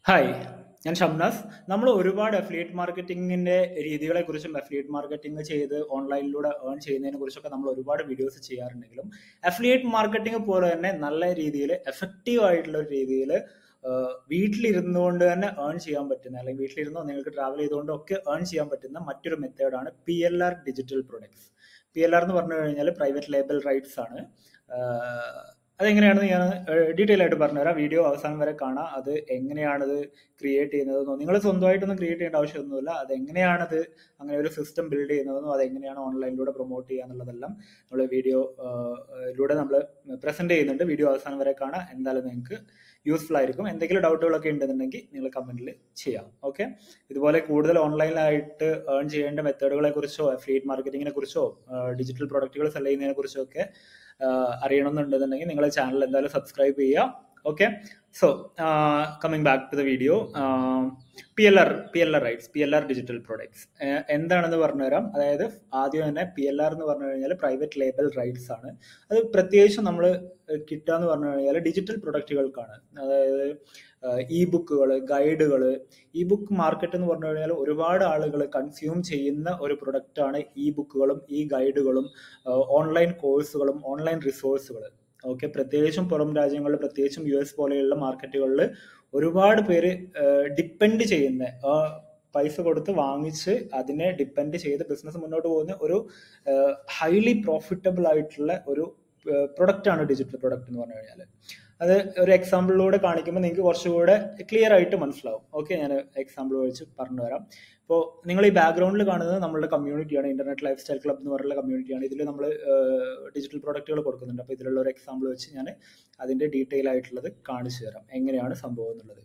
hi ഞാൻ ഷംനാസ് നമ്മൾ ഒരുപാട് അഫിലിയേറ്റ് മാർക്കറ്റിംഗിന്റെ രീതികളെ കുറിച്ചും അഫിലിയേറ്റ് മാർക്കറ്റിംഗ് ചെയ്ത് ഓൺലൈനിലൂടെ ഏൺ ചെയ്യുന്നതിനെ കുറിച്ചൊക്കെ നമ്മൾ ഒരുപാട് വീഡിയോസ് ചെയ്യാറുണ്ടെങ്കിലും അഫിലിയേറ്റ് മാർക്കറ്റിംഗ് പോലെ തന്നെ നല്ല രീതിയിൽ എഫക്റ്റീവ് ആയിട്ടുള്ള ഒരു രീതിയിൽ വീട്ടിലിരുന്നുകൊണ്ട് തന്നെ ഏൺ ചെയ്യാൻ പറ്റുന്ന അല്ലെങ്കിൽ വീട്ടിലിരുന്നോ നിങ്ങൾക്ക് ട്രാവൽ ചെയ്തുകൊണ്ടോ ഒക്കെ ഏൺ ചെയ്യാൻ പറ്റുന്ന മറ്റൊരു മെത്തേഡാണ് P L R digital products P L R എന്ന് പറഞ്ഞു കഴിഞ്ഞാൽ പ്രൈവറ്റ് ലേബൽ റൈറ്റ്സ് ആണ് ആഹ് അതെങ്ങനെയാണെന്ന് ഞാൻ ഡീറ്റെയിൽ ആയിട്ട് പറഞ്ഞുതരാം വീഡിയോ അവസാനം വരെ കാണാം അത് എങ്ങനെയാണത് ക്രിയേറ്റ് ചെയ്യുന്നതെന്നോ നിങ്ങൾ സ്വന്തമായിട്ടൊന്നും ക്രിയേറ്റ് ചെയ്യേണ്ട ആവശ്യമൊന്നുമില്ല അത് എങ്ങനെയാണത് അങ്ങനെ ഒരു സിസ്റ്റം ബിൽഡ് ചെയ്യുന്നതെന്നോ അത് എങ്ങനെയാണ് ഓൺലൈനിലൂടെ പ്രൊമോട്ട് ചെയ്യുക എന്നുള്ളതെല്ലാം നമ്മൾ വീഡിയോ ലൂടെ നമ്മൾ പ്രസന്റ് ചെയ്യുന്നുണ്ട് വീഡിയോ അവസാനം വരെ കാണാം എന്തായാലും നിങ്ങൾക്ക് യൂസ്ഫുൾ ആയിരിക്കും എന്തെങ്കിലും ഡൗട്ടുകളൊക്കെ ഉണ്ടെന്നുണ്ടെങ്കിൽ നിങ്ങൾ കമന്റിൽ ചെയ്യാം ഓക്കെ ഇതുപോലെ കൂടുതൽ ഓൺലൈനിലായിട്ട് ഏൺ ചെയ്യേണ്ട മെത്തേഡുകളെ കുറിച്ചോ അഫിലിയേറ്റ് മാർക്കറ്റിങ്ങിനെ കുറിച്ചോ ഡിജിറ്റൽ പ്രൊഡക്റ്റുകൾ സെൽ ചെയ്യുന്നതിനെ കുറിച്ചോ ഒക്കെ അറിയണമെന്നുണ്ടെന്നുണ്ടെങ്കിൽ നിങ്ങൾ ചാനൽ എന്തായാലും സബ്സ്ക്രൈബ് ചെയ്യുക okay so coming back to the video P L R P L R rights P L R digital products എന്താണെന്ന് പറഞ്ഞുതരാം അതായത് ആദ്യം തന്നെ പി എൽ ആർ എന്ന് പറഞ്ഞു കഴിഞ്ഞാൽ പ്രൈവറ്റ് ലേബൽ റൈറ്റ്സ് ആണ് അത് പ്രത്യേകിച്ചും നമ്മൾ കിട്ടുക എന്ന് പറഞ്ഞു കഴിഞ്ഞാൽ ഡിജിറ്റൽ പ്രൊഡക്റ്റുകൾക്കാണ് അതായത് ഇ ബുക്കുകൾ ഗൈഡുകൾ ഇ ബുക്ക് മാർക്കറ്റ് എന്ന് പറഞ്ഞു കഴിഞ്ഞാൽ ഒരുപാട് ആളുകൾ കൺസ്യൂം ചെയ്യുന്ന ഒരു പ്രൊഡക്റ്റാണ് ഇ ബുക്കുകളും ഇ ഗൈഡുകളും ഓൺലൈൻ കോഴ്സുകളും ഓൺലൈൻ റിസോഴ്സുകൾ ഓക്കെ പ്രത്യേകിച്ചും പുറം രാജ്യങ്ങളിൽ പ്രത്യേകിച്ചും യു എസ് പോലെയുള്ള മാർക്കറ്റുകളിൽ ഒരുപാട് പേര് ഡിപ്പെൻഡ് ചെയ്യുന്ന പൈസ കൊടുത്ത് വാങ്ങിച്ച് അതിനെ ഡിപ്പെൻഡ് ചെയ്ത് ബിസിനസ് മുന്നോട്ട് പോകുന്ന ഒരു ഹൈലി പ്രോഫിറ്റബിൾ ആയിട്ടുള്ള ഒരു പ്രൊഡക്റ്റ് ആണ് ഡിജിറ്റൽ പ്രൊഡക്റ്റ് എന്ന് പറഞ്ഞു കഴിഞ്ഞാൽ അത് ഒരു എക്സാമ്പിളിലൂടെ കാണിക്കുമ്പോൾ നിങ്ങൾക്ക് കുറച്ചുകൂടെ ക്ലിയർ ആയിട്ട് മനസ്സിലാവും ഓക്കെ ഞാൻ എക്സാമ്പിൾ വെച്ച് പറഞ്ഞു തരാം ഇപ്പോൾ നിങ്ങൾ ഈ ബാക്ക്ഗ്രൗണ്ടിൽ കാണുന്നത് നമ്മളുടെ കമ്മ്യൂണിറ്റിയാണ് ഇന്റർനെറ്റ് ലൈഫ് സ്റ്റൈൽ ക്ലബ് എന്ന് പറയുന്ന കമ്മ്യൂണിറ്റിയാണ് ഇതിൽ നമ്മൾ ഡിജിറ്റൽ പ്രൊഡക്റ്റുകൾ കൊടുക്കുന്നുണ്ട് അപ്പോൾ ഇതിലുള്ള ഒരു എക്സാമ്പിൾ വെച്ച് ഞാൻ അതിൻ്റെ ഡീറ്റെയിൽ ആയിട്ടുള്ളത് കാണിച്ചു തരാം എങ്ങനെയാണ് സംഭവം എന്നുള്ളത്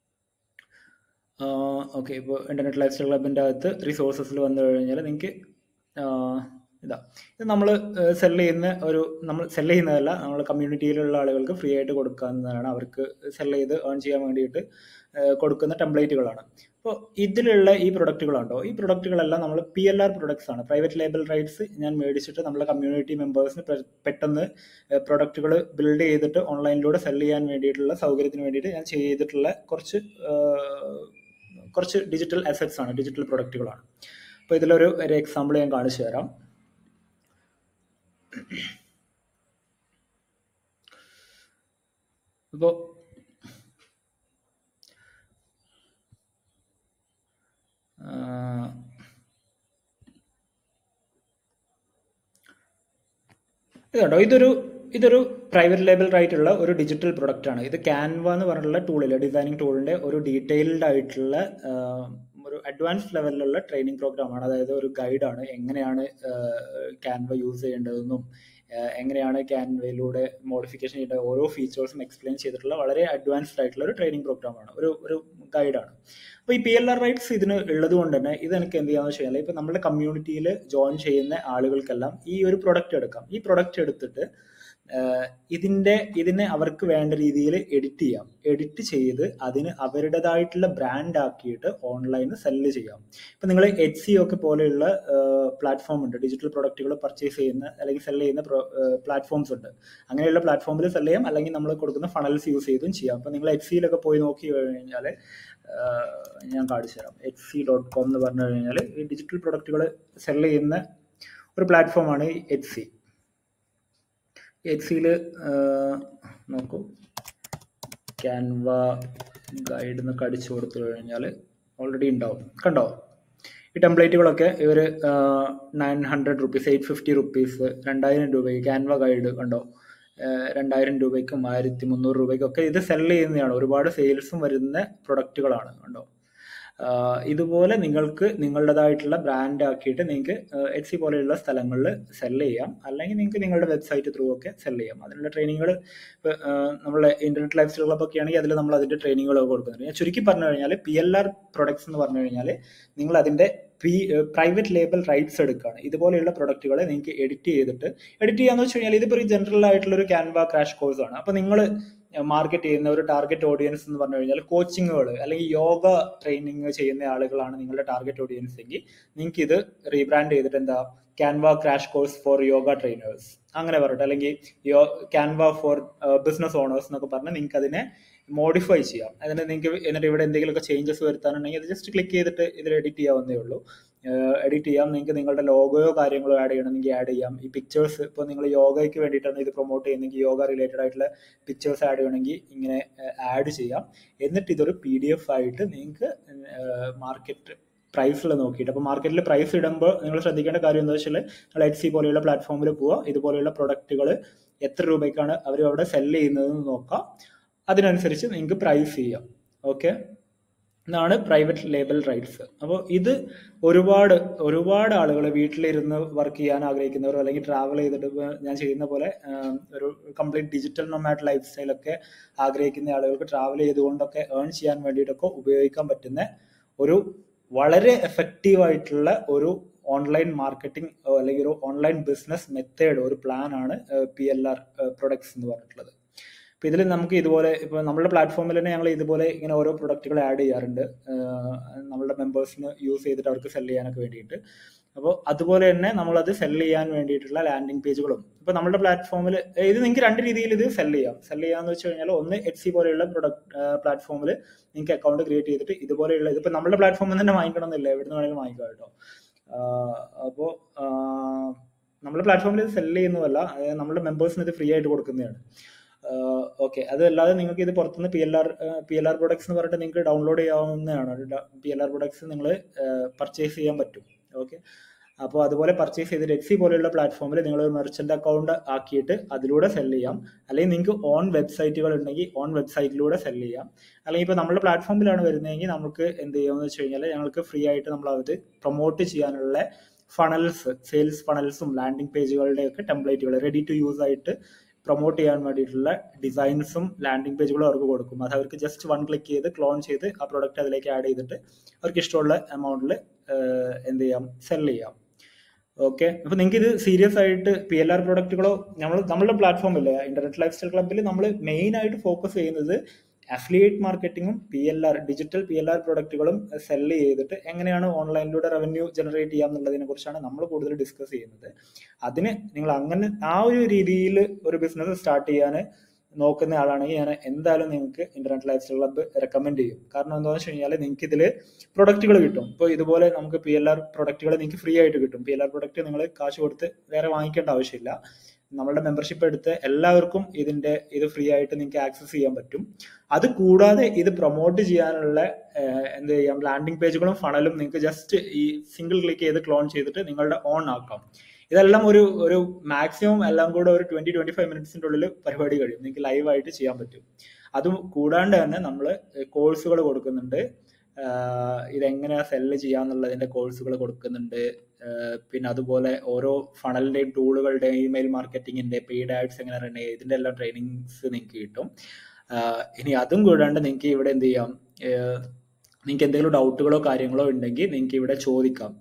ഓക്കെ ഇപ്പോൾ ഇന്റർനെറ്റ് ലൈഫ് സ്റ്റൈൽ ക്ലബിൻ്റെ അകത്ത് റിസോഴ്സസിൽ വന്നു കഴിഞ്ഞാൽ നിങ്ങൾക്ക് ഇതാ ഇത് നമ്മൾ സെല് ചെയ്യുന്ന ഒരു നമ്മൾ സെല് ചെയ്യുന്നതല്ല നമ്മൾ കമ്മ്യൂണിറ്റിയിലുള്ള ആളുകൾക്ക് ഫ്രീ ആയിട്ട് കൊടുക്കാവുന്നതാണ് അവർക്ക് സെല് ചെയ്ത് ഏൺ ചെയ്യാൻ വേണ്ടിയിട്ട് കൊടുക്കുന്ന ടെംപ്ലേറ്റുകളാണ് അപ്പോൾ ഇതിലുള്ള ഈ പ്രൊഡക്റ്റുകളുണ്ടോ ഈ പ്രൊഡക്റ്റുകളെല്ലാം നമ്മൾ പി എൽ ആർ പ്രൊഡക്ട്സ് ആണ് പ്രൈവറ്റ് ലേബൽ റൈറ്റ്സ് ഞാൻ മേടിച്ചിട്ട് നമ്മളെ കമ്മ്യൂണിറ്റി മെമ്പേഴ്സിന് പെട്ടെന്ന് പ്രൊഡക്റ്റുകൾ ബിൽഡ് ചെയ്തിട്ട് ഓൺലൈനിലൂടെ സെല് ചെയ്യാൻ വേണ്ടിയിട്ടുള്ള സൗകര്യത്തിന് വേണ്ടിയിട്ട് ഞാൻ ചെയ്തിട്ടുള്ള കുറച്ച് കുറച്ച് ഡിജിറ്റൽ അസറ്റ്സ് ആണ് ഡിജിറ്റൽ പ്രൊഡക്റ്റുകളാണ് അപ്പോൾ ഇതിലൊരു ഒരു എക്സാമ്പിൾ ഞാൻ കാണിച്ചു തരാം ഇപ്പോൾ ഇതുണ്ടോ ഇതൊരു ഇതൊരു പ്രൈവറ്റ് ലേബൽ റൈറ്റ് ഉള്ള ഒരു ഡിജിറ്റൽ പ്രൊഡക്റ്റ് ആണ് ഇത് ക്യാൻവ എന്ന് പറഞ്ഞിട്ടുള്ള ടൂളിൽ ഡിസൈനിങ് ടൂളിന്റെ ഒരു ഡീറ്റെയിൽഡ് ആയിട്ടുള്ള ഒരു അഡ്വാൻസ്ഡ് ലെവലിലുള്ള ട്രെയിനിങ് പ്രോഗ്രാമാണ് അതായത് ഒരു ഗൈഡാണ് എങ്ങനെയാണ് ക്യാൻവ യൂസ് ചെയ്യേണ്ടതെന്നും എങ്ങനെയാണ് ക്യാൻവയിലൂടെ മോഡിഫിക്കേഷൻ ചെയ്യേണ്ട ഓരോ ഫീച്ചേഴ്സും എക്സ്പ്ലെയിൻ ചെയ്തിട്ടുള്ള വളരെ അഡ്വാൻസ്ഡ് ആയിട്ടുള്ള ഒരു ട്രെയിനിങ് പ്രോഗ്രാമാണ് ഒരു ഒരു ഗൈഡാണ് അപ്പോൾ ഈ പി എൽ ആർ റൈറ്റ്സ് ഇതിന് ഉള്ളത് കൊണ്ട് തന്നെ ഇത് എനിക്ക് എന്ത് ചെയ്യാന്ന് വെച്ച് കഴിഞ്ഞാൽ ഇപ്പം നമ്മുടെ കമ്മ്യൂണിറ്റിയിൽ ജോയിൻ ചെയ്യുന്ന ആളുകൾക്കെല്ലാം ഈ ഒരു പ്രൊഡക്റ്റ് എടുക്കാം ഈ പ്രൊഡക്റ്റ് എടുത്തിട്ട് ഇതിന്റെ ഇതിനെ അവർക്ക് വേണ്ട രീതിയിൽ എഡിറ്റ് ചെയ്യാം എഡിറ്റ് ചെയ്ത് അതിന് അവരുടേതായിട്ടുള്ള ബ്രാൻഡ് ആക്കിയിട്ട് ഓൺലൈനിൽ സെല്ല് ചെയ്യാം ഇപ്പൊ നിങ്ങൾ എച്ച് സി ഒക്കെ പോലെയുള്ള പ്ലാറ്റ്ഫോം ഉണ്ട് ഡിജിറ്റൽ പ്രൊഡക്റ്റുകൾ പർച്ചേസ് ചെയ്യുന്ന അല്ലെങ്കിൽ സെല് ചെയ്യുന്ന പ്ലാറ്റ്ഫോംസ് ഉണ്ട് അങ്ങനെയുള്ള പ്ലാറ്റ്ഫോമിൽ സെല് ചെയ്യാം അല്ലെങ്കിൽ നമ്മൾ കൊടുക്കുന്ന ഫണൽസ് യൂസ് ചെയ്തും ചെയ്യാം അപ്പൊ നിങ്ങൾ എച്ച് സിയിലൊക്കെ പോയി നോക്കി കഴിഞ്ഞാൽ ഞാൻ കാണിച്ചു തരാം എച്ച് സി ഡോട്ട് കോം എന്ന് പറഞ്ഞു കഴിഞ്ഞാൽ ഈ ഡിജിറ്റൽ പ്രൊഡക്റ്റുകൾ സെല് ചെയ്യുന്ന ഒരു പ്ലാറ്റ്ഫോമാണ് എച്ച് സി എക്സിൽ നോക്കൂ ക്യാൻവ ഗൈഡ് എന്നൊക്കെ അടിച്ചു കൊടുത്തു കഴിഞ്ഞാൽ ഓൾറെഡി ഉണ്ടാവും കണ്ടോ ഈ ടെംപ്ലേറ്റുകളൊക്കെ ഇവർ nine hundred rupees eight fifty rupees രണ്ടായിരം രൂപയ്ക്ക് ക്യാൻവ ഗൈഡ് കണ്ടോ രണ്ടായിരം രൂപയ്ക്കും ആയിരത്തി മുന്നൂറ് രൂപയ്ക്കൊക്കെ ഇത് സെല് ചെയ്യുന്നതാണ് ഒരുപാട് സെയിൽസും വരുന്ന പ്രൊഡക്റ്റുകളാണ് കണ്ടോ ഇതുപോലെ നിങ്ങൾക്ക് നിങ്ങളുടേതായിട്ടുള്ള ബ്രാൻഡ് ആക്കിയിട്ട് നിങ്ങൾക്ക് എച്ച് സി പോലെയുള്ള സ്ഥലങ്ങളിൽ സെല് ചെയ്യാം അല്ലെങ്കിൽ നിങ്ങൾക്ക് നിങ്ങളുടെ വെബ്സൈറ്റ് ത്രൂ ഒക്കെ സെല് ചെയ്യാം അതിനുള്ള ട്രെയിനിങ്ങുകൾ നമ്മളെ ഇന്റർനെറ്റ് ലൈഫ് സ്റ്റൈൽ ക്ലബ് ഒക്കെ ആണെങ്കിൽ അതിൽ നമ്മൾ അതിന്റെ ട്രെയിനിങ്ങുകളൊക്കെ കൊടുക്കുന്നുണ്ട് ഞാൻ ചുരുക്കി പറഞ്ഞു കഴിഞ്ഞാൽ പി എൽ ആർ പ്രൊഡക്ട്സ് എന്ന് പറഞ്ഞു കഴിഞ്ഞാൽ നിങ്ങൾ അതിന്റെ പ്രീ പ്രൈവറ്റ് ലേബൽ റൈറ്റ്സ് എടുക്കുകയാണ് ഇതുപോലെയുള്ള പ്രൊഡക്റ്റുകളെ നിങ്ങൾക്ക് എഡിറ്റ് ചെയ്തിട്ട് എഡിറ്റ് ചെയ്യാന്ന് വെച്ച് കഴിഞ്ഞാൽ ഇതിപ്പോൾ ഒരു ജനറൽ ആയിട്ടുള്ള ഒരു ക്യാൻവ ക്രാഷ് കോഴ്സ് ആണ് അപ്പോൾ നിങ്ങൾ മാർക്കറ്റ് ചെയ്യുന്ന ഒരു ടാർഗറ്റ് ഓഡിയൻസ് എന്ന് പറഞ്ഞു കഴിഞ്ഞാൽ കോച്ചിങ്ങുകൾ അല്ലെങ്കിൽ യോഗ ട്രെയിനിങ് ചെയ്യുന്ന ആളുകളാണ് നിങ്ങളുടെ ടാർഗറ്റ് ഓഡിയൻസ് എങ്കിൽ നിങ്ങൾക്ക് ഇത് റീബ്രാൻഡ് ചെയ്തിട്ട് എന്താ Canva crash course for yoga trainers അങ്ങനെ പറഞ്ഞിട്ട് അല്ലെങ്കിൽ യോ ക്യാൻവ ഫോർ ബിസിനസ് ഓണേഴ്സ് എന്നൊക്കെ പറഞ്ഞ് നിങ്ങൾക്ക് അതിനെ മോഡിഫൈ ചെയ്യാം അതിന് നിങ്ങൾക്ക് എന്നിട്ട് ഇവിടെ എന്തെങ്കിലുമൊക്കെ ചേഞ്ചസ് വരുത്താനുണ്ടെങ്കിൽ അത് ജസ്റ്റ് ക്ലിക്ക് ചെയ്തിട്ട് ഇതിൽ എഡിറ്റ് ചെയ്യാവുന്നേ ഉള്ളൂ എഡിറ്റ് ചെയ്യാം നിങ്ങൾക്ക് നിങ്ങളുടെ ലോഗോയോ കാര്യങ്ങളോ ആഡ് ചെയ്യണമെങ്കിൽ ആഡ് ചെയ്യാം ഈ പിക്ചേഴ്സ് ഇപ്പോൾ നിങ്ങൾ യോഗയ്ക്ക് വേണ്ടിയിട്ടാണ് ഇത് പ്രൊമോട്ട് ചെയ്യുന്നതെങ്കിൽ യോഗ റിലേറ്റഡ് ആയിട്ടുള്ള പിക്ചേഴ്സ് ആഡ് ചെയ്യണമെങ്കിൽ ഇങ്ങനെ ആഡ് ചെയ്യാം എന്നിട്ട് ഇതൊരു പി ഡി എഫ് ആയിട്ട് നിങ്ങൾക്ക് മാർക്കറ്റ് പ്രൈസിൽ നോക്കിയിട്ട് അപ്പോൾ മാർക്കറ്റിൽ പ്രൈസ് ഇടുമ്പോൾ നിങ്ങൾ ശ്രദ്ധിക്കേണ്ട കാര്യം എന്താ വെച്ചാൽ നിങ്ങൾ എച്ച് സി പോലെയുള്ള പ്ലാറ്റ്ഫോമിൽ പോവുക ഇതുപോലെയുള്ള പ്രൊഡക്റ്റുകൾ എത്ര രൂപയ്ക്കാണ് അവർ അവിടെ സെല് ചെയ്യുന്നതെന്ന് നോക്കാം അതിനനുസരിച്ച് നിങ്ങൾക്ക് പ്രൈസ് ചെയ്യാം ഓക്കെ ഇതാണ് പ്രൈവറ്റ് ലേബൽ റൈറ്റ്സ് അപ്പോൾ ഇത് ഒരുപാട് ഒരുപാട് ആളുകൾ വീട്ടിലിരുന്ന് വർക്ക് ചെയ്യാൻ ആഗ്രഹിക്കുന്നവർ അല്ലെങ്കിൽ ട്രാവൽ ചെയ്തിട്ട് ഞാൻ ചെയ്യുന്ന പോലെ ഒരു കംപ്ലീറ്റ് ഡിജിറ്റൽ നൊമാറ്റ് ലൈഫ് സ്റ്റൈലൊക്കെ ആഗ്രഹിക്കുന്ന ആളുകൾക്ക് ട്രാവൽ ചെയ്തുകൊണ്ടൊക്കെ ഏൺ ചെയ്യാൻ വേണ്ടിയിട്ടൊക്കെ ഉപയോഗിക്കാൻ പറ്റുന്ന ഒരു വളരെ എഫക്റ്റീവ് ആയിട്ടുള്ള ഒരു ഓൺലൈൻ മാർക്കറ്റിംഗ് അല്ലെങ്കിൽ ഒരു ഓൺലൈൻ ബിസിനസ് മെത്തേഡ് ഒരു പ്ലാൻ ആണ് പി എൽ ആർ പ്രൊഡക്ട്സ് എന്ന് പറഞ്ഞിട്ടുള്ളത് അപ്പോൾ ഇതിൽ നമുക്ക് ഇതുപോലെ ഇപ്പോൾ നമ്മുടെ പ്ലാറ്റ്ഫോമിൽ തന്നെ ഞങ്ങൾ ഇതുപോലെ ഇങ്ങനെ ഓരോ പ്രൊഡക്റ്റുകൾ ആഡ് ചെയ്യാറുണ്ട് നമ്മളുടെ മെമ്പേഴ്സിന് യൂസ് ചെയ്തിട്ട് അവർക്ക് സെല് ചെയ്യാനൊക്കെ വേണ്ടിയിട്ട് അപ്പോൾ അതുപോലെ തന്നെ നമ്മളത് സെല് ചെയ്യാൻ വേണ്ടിയിട്ടുള്ള ലാൻഡിംഗ് പേജുകളും ഇപ്പോൾ നമ്മുടെ പ്ലാറ്റ്ഫോമിൽ ഇത് നിങ്ങൾക്ക് രണ്ട് രീതിയിൽ ഇത് സെല് ചെയ്യാം സെല് ചെയ്യാന്ന് വെച്ച് കഴിഞ്ഞാൽ ഒന്ന് എച്ച് സി പോലെയുള്ള പ്രൊഡക്റ്റ് പ്ലാറ്റ്ഫോമിൽ നിങ്ങൾക്ക് അക്കൗണ്ട് ക്രിയേറ്റ് ചെയ്തിട്ട് ഇതുപോലെയുള്ള ഇതിപ്പോൾ നമ്മുടെ പ്ലാറ്റ്ഫോമിൽ തന്നെ വാങ്ങിക്കണമെന്നില്ല എവിടെ നിന്ന് വേണമെങ്കിലും വാങ്ങിക്കാം കേട്ടോ അപ്പോൾ നമ്മുടെ പ്ലാറ്റ്ഫോമിൽ ഇത് സെല് ചെയ്യുന്നതല്ല നമ്മുടെ മെമ്പേഴ്സിന് ഇത് ഫ്രീ ആയിട്ട് കൊടുക്കുന്നതാണ് ഓക്കെ അതല്ലാതെ നിങ്ങൾക്ക് ഇത് പുറത്തുനിന്ന് P L R P L R products എന്ന് പറഞ്ഞിട്ട് നിങ്ങൾക്ക് ഡൗൺലോഡ് ചെയ്യാവുന്നതാണ് പി എൽ ആർ പ്രൊഡക്ട്സ് നിങ്ങൾ പർച്ചേസ് ചെയ്യാൻ പറ്റും ഓക്കെ അപ്പോൾ അതുപോലെ പർച്ചേസ് ചെയ്തിട്ട് എക്സി പോലെയുള്ള പ്ലാറ്റ്ഫോമിൽ നിങ്ങൾ ഒരു മെർച്ചൻ്റ് അക്കൗണ്ട് ആക്കിയിട്ട് അതിലൂടെ സെല് ചെയ്യാം അല്ലെങ്കിൽ നിങ്ങൾക്ക് ഓൺ വെബ്സൈറ്റുകൾ ഉണ്ടെങ്കിൽ ഓൺ വെബ്സൈറ്റിലൂടെ സെല് ചെയ്യാം അല്ലെങ്കിൽ ഇപ്പോൾ നമ്മുടെ പ്ലാറ്റ്ഫോമിലാണ് വരുന്നതെങ്കിൽ നമുക്ക് എന്ത് ചെയ്യാമെന്ന് വെച്ച് കഴിഞ്ഞാൽ ഞങ്ങൾക്ക് ഫ്രീ ആയിട്ട് നമ്മൾ അത് പ്രൊമോട്ട് ചെയ്യാനുള്ള ഫണൽസ് സെയിൽസ് ഫണൽസും ലാൻഡിംഗ് പേജുകളുടെ ഒക്കെ ടെംപ്ലേറ്റുകൾ റെഡി ടു യൂസ് ആയിട്ട് പ്രൊമോട്ട് ചെയ്യാൻ വേണ്ടിയിട്ടുള്ള ഡിസൈൻസും ലാൻഡിംഗ് പേജുകളും അവർക്ക് കൊടുക്കും അത് അവർക്ക് ജസ്റ്റ് വൺ ക്ലിക്ക് ചെയ്ത് ക്ലോൺ ചെയ്ത് ആ പ്രൊഡക്റ്റ് അതിലേക്ക് ആഡ് ചെയ്തിട്ട് അവർക്ക് ഇഷ്ടമുള്ള എമൗണ്ടിൽ എന്ത് ചെയ്യാം സെൽ ചെയ്യാം ഓക്കെ അപ്പൊ നിങ്ങൾക്ക് ഇത് സീരിയസ് ആയിട്ട് പി എൽ ആർ പ്രൊഡക്റ്റുകളോ നമ്മൾ നമ്മളുടെ പ്ലാറ്റ്ഫോമില്ലേ ഇന്റർനെറ്റ് ലൈഫ് സ്റ്റൈൽ ക്ലബിൽ നമ്മൾ മെയിൻ ആയിട്ട് ഫോക്കസ് ചെയ്യുന്നത് അഫിലിയേറ്റ് മാർക്കറ്റിങ്ങും P L R digital P L R പ്രൊഡക്റ്റുകളും സെല് ചെയ്തിട്ട് എങ്ങനെയാണ് ഓൺലൈനിലൂടെ റവന്യൂ ജനറേറ്റ് ചെയ്യാം എന്നുള്ളതിനെ കുറിച്ചാണ് നമ്മൾ കൂടുതൽ ഡിസ്കസ് ചെയ്യുന്നത് അതിന് നിങ്ങൾ അങ്ങനെ ആ ഒരു രീതിയിൽ ഒരു ബിസിനസ് സ്റ്റാർട്ട് ചെയ്യാൻ നോക്കുന്ന ആളാണെങ്കിൽ ഞാൻ എന്തായാലും നിങ്ങൾക്ക് internet lifestyle club recommend ചെയ്യും കാരണം എന്താണെന്ന് വെച്ച് കഴിഞ്ഞാൽ നിങ്ങൾക്ക് ഇതിൽ പ്രൊഡക്റ്റുകൾ കിട്ടും ഇപ്പോൾ ഇതുപോലെ നമുക്ക് പി എൽ ആർ പ്രൊഡക്റ്റുകൾ നിങ്ങൾക്ക് ഫ്രീ ആയിട്ട് കിട്ടും പി എൽ ആർ പ്രൊഡക്റ്റ് നിങ്ങൾ കാശ് കൊടുത്ത് വേറെ വാങ്ങിക്കേണ്ട ആവശ്യമില്ല നമ്മളുടെ മെമ്പർഷിപ്പ് എടുത്ത് എല്ലാവർക്കും ഇതിന്റെ ഇത് ഫ്രീ ആയിട്ട് നിങ്ങൾക്ക് ആക്സസ് ചെയ്യാൻ പറ്റും അത് കൂടാതെ ഇത് പ്രൊമോട്ട് ചെയ്യാനുള്ള എന്ത് ചെയ്യാം ലാൻഡിംഗ് പേജുകളും ഫണലും നിങ്ങൾക്ക് ജസ്റ്റ് ഈ സിംഗിൾ ക്ലിക്ക് ചെയ്ത് ക്ലോൺ ചെയ്തിട്ട് നിങ്ങളുടെ ഓൺ ആക്കാം ഇതെല്ലാം ഒരു ഒരു മാക്സിമം എല്ലാം കൂടെ ഒരു ട്വന്റി ട്വന്റി ഫൈവ് മിനിറ്റ്സിന്റെ ഉള്ളിൽ പരിപാടി കഴിയും നിങ്ങൾക്ക് ലൈവായിട്ട് ചെയ്യാൻ പറ്റും അതും കൂടാണ്ട് തന്നെ നമ്മൾ കോഴ്സുകൾ കൊടുക്കുന്നുണ്ട് ഇതെങ്ങനെയാ സെല്ല് ചെയ്യാന്നുള്ളതിന്റെ കോഴ്സുകൾ കൊടുക്കുന്നുണ്ട് പിന്നെ അതുപോലെ ഓരോ ഫണലിന്റെയും ടൂളുകളുടെയും ഇമെയിൽ മാർക്കറ്റിംഗിന്റെ പെയ്ഡ് ആഡ്സ് എങ്ങനെ റൺ ചെയ്യുക ഇതിന്റെ എല്ലാം ട്രെയിനിങ്സ് നിങ്ങൾക്ക് കിട്ടും ഇനി അതും കൂടാണ്ട് നിങ്ങൾക്ക് ഇവിടെ എന്ത് ചെയ്യാം നിങ്ങൾക്ക് എന്തെങ്കിലും ഡൗട്ടുകളോ കാര്യങ്ങളോ ഉണ്ടെങ്കിൽ നിങ്ങൾക്ക് ഇവിടെ ചോദിക്കാം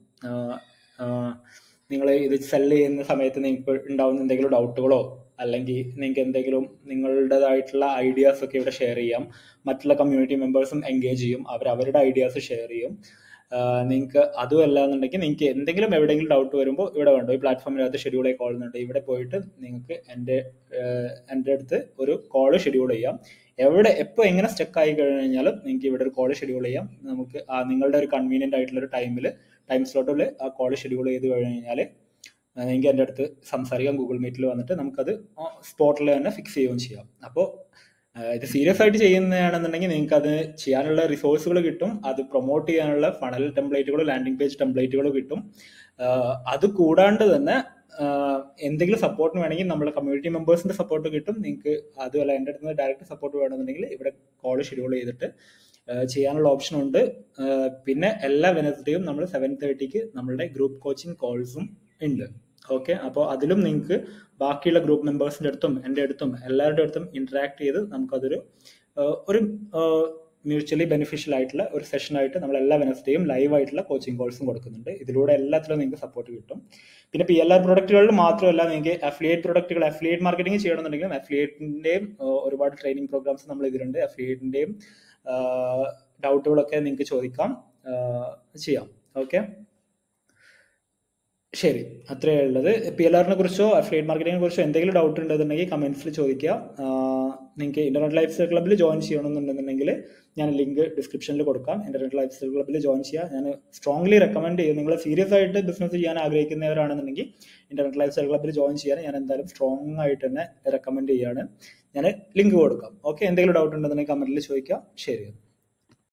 നിങ്ങൾ ഇത് സെല്ല് ചെയ്യുന്ന സമയത്ത് നിങ്ങൾക്ക് ഉണ്ടാവുന്ന എന്തെങ്കിലും ഡൗട്ടുകളോ അല്ലെങ്കിൽ നിങ്ങൾക്ക് എന്തെങ്കിലും നിങ്ങളുടേതായിട്ടുള്ള ഐഡിയാസ് ഒക്കെ ഇവിടെ ഷെയർ ചെയ്യാം മറ്റുള്ള കമ്മ്യൂണിറ്റി മെമ്പേഴ്സും എൻഗേജ് ചെയ്യും അവർ അവരുടെ ഐഡിയാസ് ഷെയർ ചെയ്യും നിങ്ങൾക്ക് അതും അല്ല എന്നുണ്ടെങ്കിൽ നിങ്ങൾക്ക് എന്തെങ്കിലും എവിടെയെങ്കിലും ഡൗട്ട് വരുമ്പോൾ ഇവിടെ വേണ്ടോ ഈ പ്ലാറ്റ്ഫോമിനകത്ത് ഷെഡ്യൂൾ കോളുന്നുണ്ട് ഇവിടെ പോയിട്ട് നിങ്ങൾക്ക് എൻ്റെ എൻ്റെ അടുത്ത് ഒരു കോള് ഷെഡ്യൂൾ ചെയ്യാം എവിടെ എപ്പോൾ എങ്ങനെ സ്റ്റക്ക് ആയി കഴിഞ്ഞാലും നിങ്ങൾക്ക് ഇവിടെ ഒരു കോള് ഷെഡ്യൂൾ ചെയ്യാം നമുക്ക് ആ നിങ്ങളുടെ ഒരു കൺവീനിയൻ്റ് ആയിട്ടുള്ള ഒരു ടൈമിൽ ടൈം സ്ലോട്ടിൽ ആ കോള് ഷെഡ്യൂൾ ചെയ്ത് കഴിഞ്ഞാൽ നിങ്ങൾക്ക് എൻ്റെ അടുത്ത് സംസാരിക്കാം ഗൂഗിൾ മീറ്റിൽ വന്നിട്ട് നമുക്കത് സ്പോട്ടിൽ തന്നെ ഫിക്സ് ചെയ്യുകയും ചെയ്യാം അപ്പോൾ ഇത് സീരിയസ് ആയിട്ട് ചെയ്യുന്നതാണെന്നുണ്ടെങ്കിൽ നിങ്ങൾക്ക് അത് ചെയ്യാനുള്ള റിസോഴ്സുകൾ കിട്ടും അത് പ്രൊമോട്ട് ചെയ്യാനുള്ള ഫണൽ ടെംപ്ലേറ്റുകളോ ലാൻഡിംഗ് പേജ് ടെംപ്ലേറ്റുകളോ കിട്ടും അത് കൂടാണ്ട് തന്നെ എന്തെങ്കിലും സപ്പോർട്ടിന് വേണമെങ്കിൽ നമ്മുടെ കമ്മ്യൂണിറ്റി മെമ്പേഴ്സിന്റെ സപ്പോർട്ട് കിട്ടും നിങ്ങൾക്ക് അതുമല്ല എൻ്റെ അടുത്ത് ഡയറക്റ്റ് സപ്പോർട്ട് വേണമെന്നുണ്ടെങ്കിൽ ഇവിടെ കോൾ ഷെഡ്യൂൾ ചെയ്തിട്ട് ചെയ്യാനുള്ള ഓപ്ഷൻ ഉണ്ട് പിന്നെ എല്ലാ വെനസ്ഡേയും നമ്മൾ സെവൻ തേർട്ടിക്ക് നമ്മളുടെ ഗ്രൂപ്പ് കോച്ചിങ് കോൾസും ഉണ്ട് ഓക്കെ അപ്പോൾ അതിലും നിങ്ങൾക്ക് ബാക്കിയുള്ള ഗ്രൂപ്പ് മെമ്പേഴ്സിൻ്റെ അടുത്തും എൻ്റെ അടുത്തും എല്ലാവരുടെ അടുത്തും ഇന്ററാക്ട് ചെയ്ത് നമുക്കതൊരു ഒരു മ്യൂച്വലി ബെനിഫിഷ്യൽ ആയിട്ടുള്ള ഒരു സെഷനായിട്ട് നമ്മൾ എല്ലാ വെനസ്ഡേയും ലൈവ് ആയിട്ടുള്ള കോച്ചിങ് കോഴ്സും കൊടുക്കുന്നുണ്ട് ഇതിലൂടെ എല്ലാത്തിലും നിങ്ങൾക്ക് സപ്പോർട്ട് കിട്ടും പിന്നെ പി എൽ ആർ പ്രൊഡക്റ്റുകളിൽ മാത്രമല്ല നിങ്ങൾക്ക് അഫിലിയേറ്റ് പ്രൊഡക്റ്റുകൾ അഫിലിയേറ്റ് മാർക്കറ്റിംഗ് ചെയ്യണമെന്നുണ്ടെങ്കിലും അഫിലിയേറ്റിന്റെയും ഒരുപാട് ട്രെയിനിങ് പ്രോഗ്രാംസ് നമ്മൾ ഇതിലുണ്ട് അഫിലിയേറ്റിന്റെയും ഡൗട്ടുകളൊക്കെ നിങ്ങൾക്ക് ചോദിക്കാം ചെയ്യാം ഓക്കെ ശരി അത്രയേ ഉള്ളത് പി എൽ ആറിനെ കുറിച്ചോ അഫിലിയേറ്റ് മാർക്കറ്റിങ്ങിനെ കുറിച്ചോ എന്തെങ്കിലും ഡൗട്ട് ഉണ്ടെന്നുണ്ടെങ്കിൽ കമന്റ്സിൽ ചോദിക്കുക നിങ്ങൾക്ക് ഇന്റർനെറ്റ് ലൈഫ് സ്റ്റൈൽ ക്ലബ്ബിൽ ജോയിൻ ചെയ്യണമെന്നുണ്ടെന്നുണ്ടെങ്കിൽ ഞാൻ ലിങ്ക് ഡിസ്ക്രിപ്ഷനിൽ കൊടുക്കാം ഇന്റർനെറ്റ് ലൈഫ് സ്റ്റൈൽ ക്ലബ്ബിൽ ജോയിൻ ചെയ്യുക ഞാൻ സ്ട്രോങ്ലി റെക്കമെൻഡ് ചെയ്യും നിങ്ങൾ സീരിയസ് ആയിട്ട് ബിസിനസ് ചെയ്യാൻ ആഗ്രഹിക്കുന്നവരാണെന്നുണ്ടെങ്കിൽ ഇന്റർനെറ്റ് ലൈഫ് സ്റ്റൈൽ ക്ലബ്ബിൽ ജോയിൻ ചെയ്യാൻ ഞാൻ എന്തായാലും സ്ട്രോങ് ആയിട്ട് തന്നെ റെക്കമെൻഡ് ചെയ്യാണ് ഞാൻ ലിങ്ക് കൊടുക്കാം ഓക്കെ എന്തെങ്കിലും ഡൗട്ട് ഉണ്ടെന്നുണ്ടെങ്കിൽ കമന്റിൽ ചോദിക്കാം ശരി